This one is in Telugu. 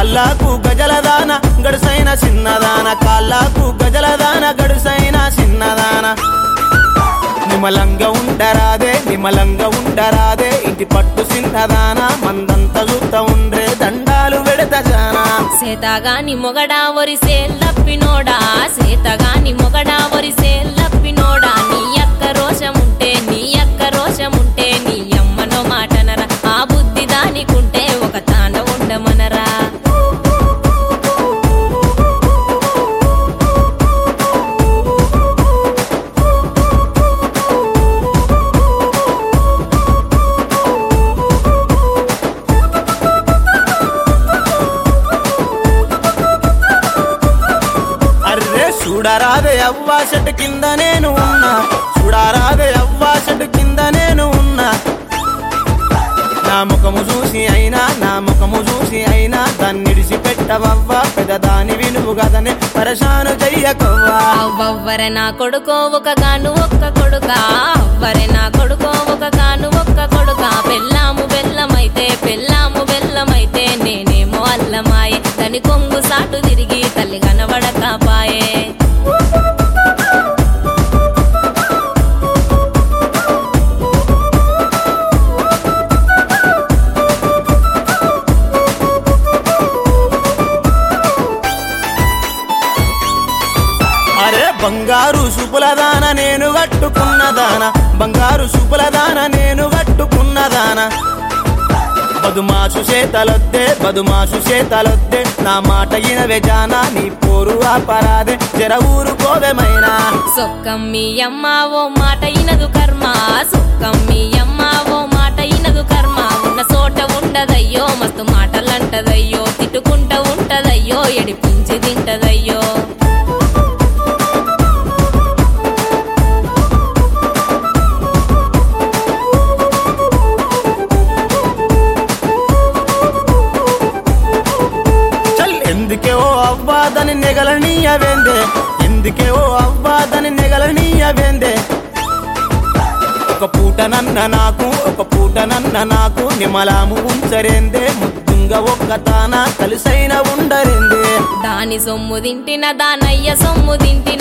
కాళ్ళకు గజలదాన గడుసైన చిన్నదాన కాళ్ళకు గజలదాన గడుసైన చిన్నదాన నిమలంగా ఉండరాదే నిమలంగా ఉండరాదే ఇంటి పట్టు చిన్నదాన మందంత చూత ఉండ్రే దండాలు వెడత జానా సేతగాని మొగడా ఒరిసే లప్పినోడా సేతగాని మొగడా ఒరిసే లప్పినోడా నీ అక్క రోషముంటే నీ అక్క రోషముంటే నీ అమ్మనో మాటనరా ఆ బుద్ధి దానికుంటే ఒక తాండ ఉండమనరా అర్రే చూడరాదే అవ్వా చెట్టు కింద నేను ఉన్నా చూడరాదే అవ్వా చెట్టు కింద నేను ఉన్నా నా ముఖము చూసి అయినా నా ముఖము చూసి అయినా దాన్ని విడిచిపెట్టవవ్వా పెద్దదాని వినువు కదనే పరశాను చెయ్యకవ్వా అవ్వవ్వరే నా కొడుకో ఒక గాను ఒక్క కొడుక అవ్వరే నా కొడుకో ఒక గాను ఒక్క కొడుక పెళ్ళాము బెల్లమైతే పెళ్ళాము బెల్లమైతే నేనేమో అల్లమాయే దాని కొంగు సాటు తిరిగి తల్లి కనబడకాపాయే అరే బంగారు సుపులదాన నేను కట్టుకున్నదాన బంగారు సుపులదాన నేను కట్టుకున్నదాన బదుమాసు చేతలొద్దే బదుమాసు చేతలొద్దే నా మాట ఇనవే జానా నీ పోరు ఆపరాదే జర ఊరుకోవేమైనా సొక్కమ్మి అమ్మ ఓ మాట ఇనదు కర్మ సొక్కమ్మి అమ్మ ఓ మాట ఇనదు కర్మ ఉన్న చోట ఉండదయ్యో మస్తు మాటలంటదయ్యో తిట్టుకుంట ఉంటదయ్యో ఎడిపించి తింటదయ్యో చల్ ఎందుకే ఓ అవ్వాదని నెగలనీయవేందే ఎందుకే ఓ అవ్వాదని నెగలనీయవేందే ఒక పూట నన్న నాకు ఒక పూట నన్న నాకు నిమలాము ఉంచరేందే ముద్దుంగా ఒక్క తాన కలిసైన ఉండరేందే దాని సొమ్ము తింటిన దానయ్య సొమ్ము తింటిన